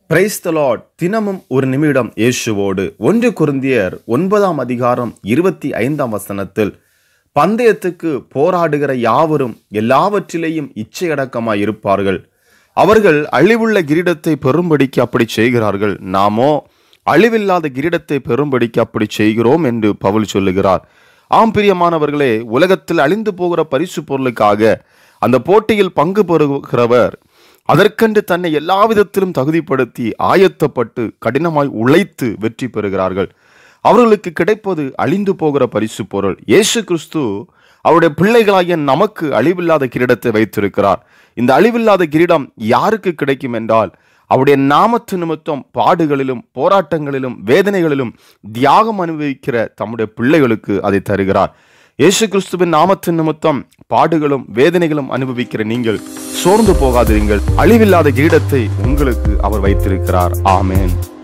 praise the Lord தினமும் ஒரு நிமிடம் இயேசுவோடு ஒன்று குருந்தியர் ஒன்பதாம் அதிகாரம் இருபத்தி ஐந்தாம் வசனத்தில் பந்தயத்துக்கு போராடுகிற யாவரும் எல்லாவற்றிலேயும் இச்சையடக்கமாய் இருப்பார்கள் அவர்கள் அழிவுள்ள கிரீடத்தை பெறும்படிக்கு அப்படி செய்கிறார்கள் நாமோ அழிவில்லாத கிரீடத்தை பெறும்படிக்கு அப்படி செய்கிறோம் என்று பவுல் சொல்லுகிறார் ஆம் பிரியமானவர்களே உலகத்தில் அழிந்து போகிற பரிசு பொருளுக்காக அந்த போட்டியில் பங்கு பெறுகிறவர் அதற்கென்று தன்னை எல்லா விதத்திலும் தகுதிப்படுத்தி ஆயத்தப்பட்டு கடினமாய் உழைத்து வெற்றி பெறுகிறார்கள் அவர்களுக்கு கிடைப்பது அழிந்து போகிற பரிசு பொருள் இயேசு கிறிஸ்து அவருடைய பிள்ளைகளாகிய நமக்கு அழிவில்லாத கிரீடத்தை வைத்திருக்கிறார் இந்த அழிவில்லாத கிரீடம் யாருக்கு கிடைக்கும் என்றால் அவருடைய நாமத்து நிமித்தம் பாடுகளிலும் போராட்டங்களிலும் வேதனைகளிலும் தியாகம் அனுபவிக்கிற தம்முடைய பிள்ளைகளுக்கு அதை தருகிறார் இயேசு கிறிஸ்துவின் நாமத்தின் நிமித்தம் பாடுகளும் வேதனைகளும் அனுபவிக்கிற நீங்கள் சோர்ந்து போகாதீர்கள் அழிவில்லாத கிரீடத்தை உங்களுக்கு அவர் வைத்திருக்கிறார் ஆமேன்